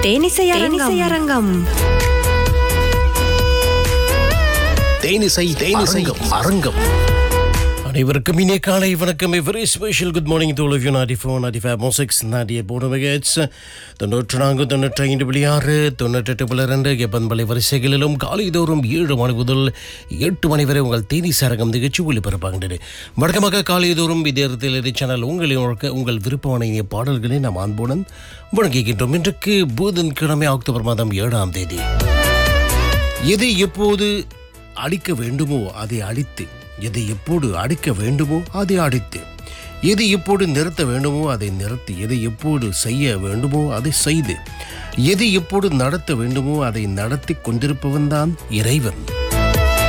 தேனிசை அரங்கம் தேனிசை தேனிசை அரங்கம் அனைவருக்கும் இனிய காலை வணக்கம் very special good morning to all of you 94 95 one six ninety eight போன மெகட்ஸ் தொண்ணூற்று நான்கு தொண்ணூற்றி ஐந்து புள்ளி ஆறு தொண்ணூற்றெட்டு புள்ளி ரெண்டு எப்பன்பலை வரிசைகளிலும் காலைதோறும் ஏழு மணி முதல் எட்டு மணி வரை உங்கள் தேனி சரகம் நிகழ்ச்சி ஒளிபரப்பாகின்றது வழக்கமாக காலைதோறும் இதயத்தில் சேனல் உங்களை உழக்க உங்கள் விருப்பமான இனிய பாடல்களை நாம் அன்புடன் வழங்குகின்றோம் இன்றைக்கு புதன்கிழமை அக்டோபர் மாதம் ஏழாம் தேதி எதை எப்போது அடிக்க வேண்டுமோ அதை அடித்து எதை எப்போது அடிக்க வேண்டுமோ அதை அடித்து எதை எப்போது நிறுத்த வேண்டுமோ அதை நிறுத்தி எதை எப்போது செய்ய வேண்டுமோ அதை செய்து எதை எப்போது நடத்த வேண்டுமோ அதை நடத்தி கொண்டிருப்பவன் தான் இறைவன்